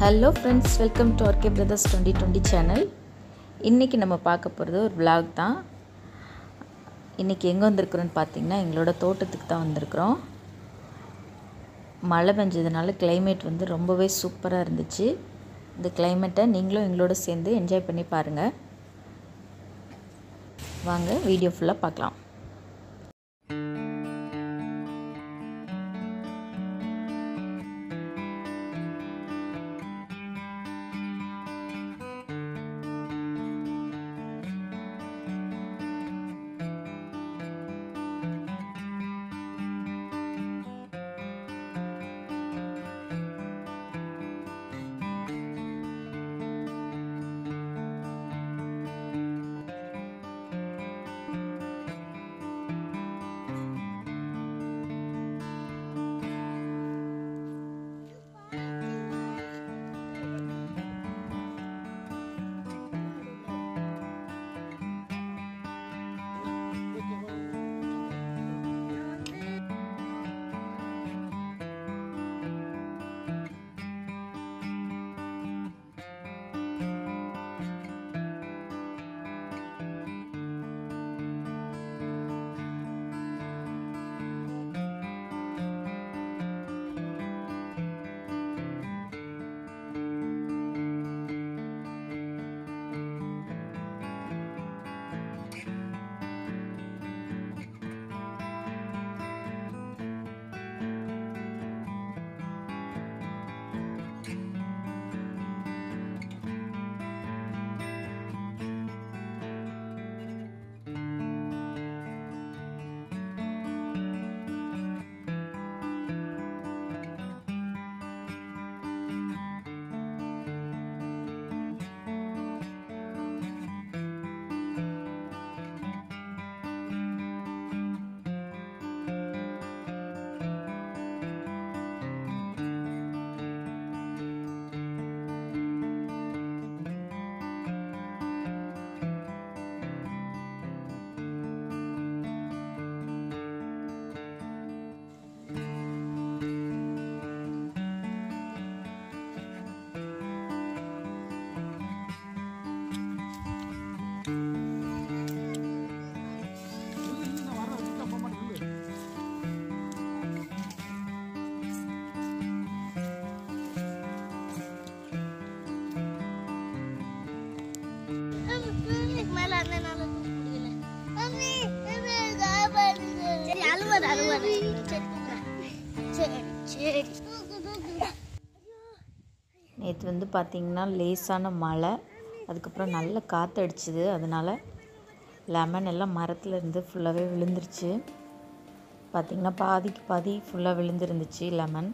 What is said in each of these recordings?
Hello friends welcome to RK brothers twenty twenty channel இன்றைக்கி நம்ம பார்க்க போகிறது ஒரு vlog தான் இன்றைக்கி எங்கே வந்திருக்கிறோன்னு பார்த்தீங்கன்னா எங்களோட தோட்டத்துக்கு தான் வந்திருக்கிறோம் மழை பெஞ்சதுனால climate வந்து ரொம்பவே சூப்பராக இருந்துச்சு இந்த கிளைமேட்டை நீங்களும் எங்களோட சேர்ந்து என்ஜாய் பண்ணி பாருங்கள் வாங்க வீடியோ ஃபுல்லாக பார்க்கலாம் மேல அண்ணனால தூக்க முடியல. சரி, அழுவாத, அழுவாத. சரி, சரி. தூக்கு, தூக்கு. நேற்று வந்து பார்த்திங்கன்னா லேசான மழை அதுக்கப்புறம் நல்ல காற்று அடிச்சுது அதனால் லெமன் எல்லாம் மரத்தில் இருந்து ஃபுல்லாகவே விழுந்துருச்சு பார்த்திங்கன்னா பாதிக்கு பாதி ஃபுல்லாக விழுந்துருந்துச்சு லெமன்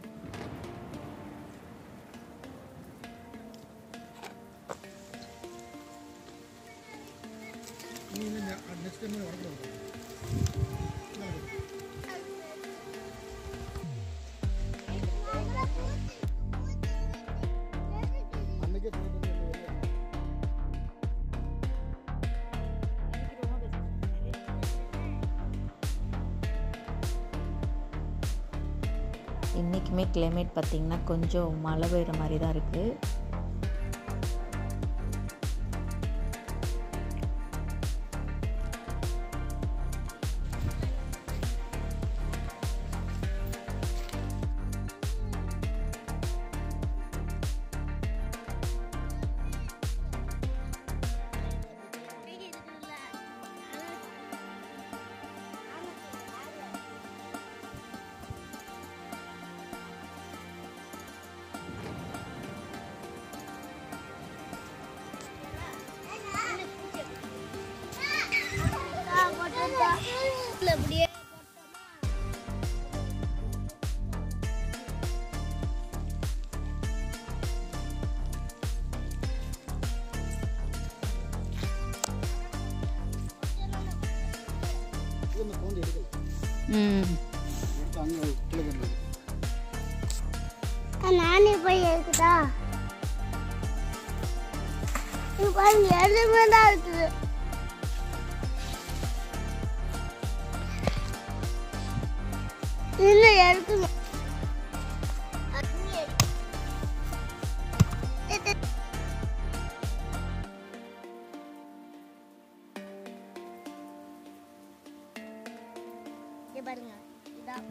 இன்றைக்குமே கிளைமேட் பார்த்திங்கன்னா கொஞ்சம் மழை பெய்கிற மாதிரி தான் இருக்குது இல்ல, அப்படியே ம் நானே போய் இருக்குதா இது பாருங்க எதுவுமே தான் இருக்குது இன்னும் எடுக்கணும் இங்க பாருங்க இதான்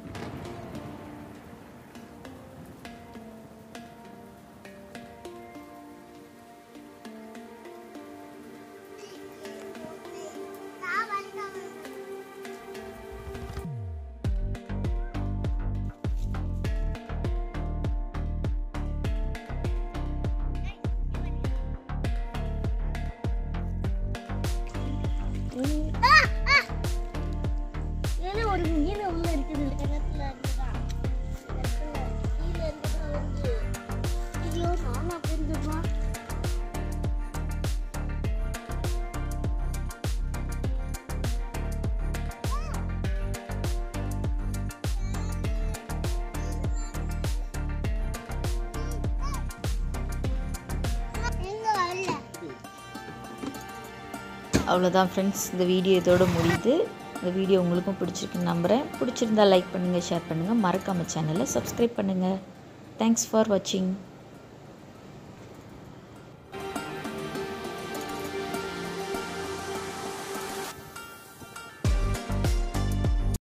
ஆ, ஆ. ஏன்னா ஒரு மீன் உள்ள இருக்குது கிணத்துல இருந்துதான் கிணத்துல கீழே இருந்துதான் வந்து ஐயோ நானா புரிஞ்சுமா எங்க வரல அவ்வளோதான் ஃப்ரெண்ட்ஸ் இந்த வீடியோ இதோட முடியுது இந்த வீடியோ உங்களுக்கும் பிடிச்சிருக்குன்னு நம்புகிறேன் பிடிச்சிருந்தா லைக் பண்ணுங்கள் ஷேர் பண்ணுங்கள் மறக்காமல் சேனலை சப்ஸ்கிரைப் பண்ணுங்கள் தேங்க்ஸ் ஃபார் வாட்சிங்